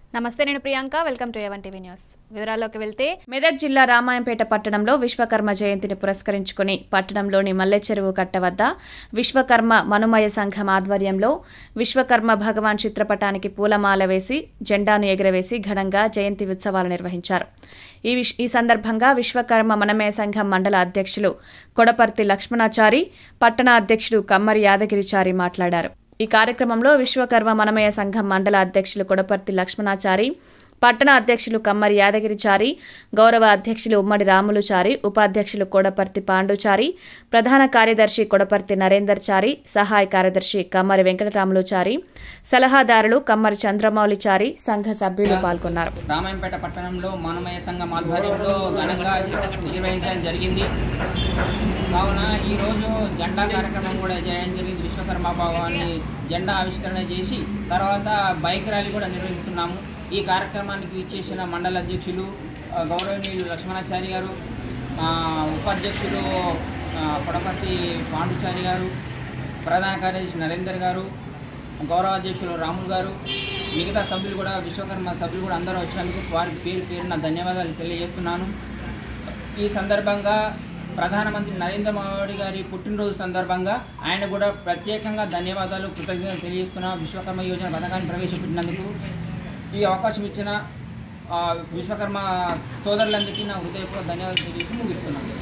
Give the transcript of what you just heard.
నమస్తే నేను Priyanka welcome to ఎవన్ టీవీ న్యూస్ వివరాల్లోకి వెళ్తే మెదక్ జిల్లా రామాయంపేట పట్టణంలో విశ్వకర్మ జయంతిని పురస్కరించుకుని పట్టణంలోని మల్లెచెరువు కట్ట వద్ద విశ్వకర్మ మనుమయ సంఘం ఆధ్వర్యంలో విశ్వకర్మ భగవాన్ చిత్రపటానికి పూలమాల వేసి జెండాను ఎగురవేసి ఘనంగా జయంతి ఉత్సవాలు నిర్వహించారు ఈ విష్- ఈ సందర్భంగా విశ్వకర్మ మనమయ సంఘం మండల అధ్యక్షులు కొడపర్తి లక్ష్మణాచారి పట్టణ అధ్యక్షుడు కమ్మరి యాదగిరిచారి మాట్లాడారు ఈ కార్యక్రమంలో విశ్వకర్మ మనమయ సంఘం మండల అధ్యక్షులు కొడపర్తి లక్ష్మణాచారి పట్టణ అధ్యక్షులు కమ్మరి యాదగిరిచారి గౌరవ అధ్యక్షులు ఉమ్మడి రాములుచారి ఉపాధ్యక్షులు కొడపర్తి పాండుచారి ప్రధాన కార్యదర్శి కొడపర్తి నరేందర్ చారి సహాయ కార్యదర్శి కమ్మరి వెంకటరాములుచారి సలహాదారులు కమ్మరి చంద్రమౌళిచారి సంఘ సభ్యులు పాల్గొన్నారు రామాయంపేట పట్టణంలో మానమయ సంఘం ఆధ్వర్యంలో ఘనంగా నిర్వహించడం జరిగింది కావున ఈరోజు జెండా కార్యక్రమం కూడా చేయడం జరిగింది విశ్వకర్మ భవన్ని జెండా ఆవిష్కరణ చేసి తర్వాత బైక్ ర్యాలీ కూడా నిర్వహిస్తున్నాము ఈ కార్యక్రమానికి ఇచ్చేసిన మండల అధ్యక్షులు ఆ, గౌరవనీయులు లక్ష్మణాచారి గారు ఆ, ఉపాధ్యక్షులు ఆ, కొడపర్తి పాండుచారి గారు ప్రధాన కార్యదర్శి నరేందర్ గారు గౌరవ అధ్యక్షులు రాములు గారు మిగతా సభ్యులు కూడా విశ్వకర్మ సభ్యులు కూడా అందరూ వచ్చినందుకు వారికి పేరు పేరున ధన్యవాదాలు తెలియజేస్తున్నాను ఈ సందర్భంగా ప్రధానమంత్రి నరేంద్ర మోడీ గారి పుట్టినరోజు సందర్భంగా ఆయన కూడా ప్రత్యేకంగా ధన్యవాదాలు కృతజ్ఞతలు తెలియజేస్తున్నా విశ్వకర్మ యోజన పథకాన్ని ప్రవేశపెట్టినందుకు ఈ అవకాశం ఇచ్చిన ఆ, విశ్వకర్మ సోదరులందరికీ నా హృదయపూర్వక ధన్యవాదాలు తెలియజేసి ముగిస్తున్నాను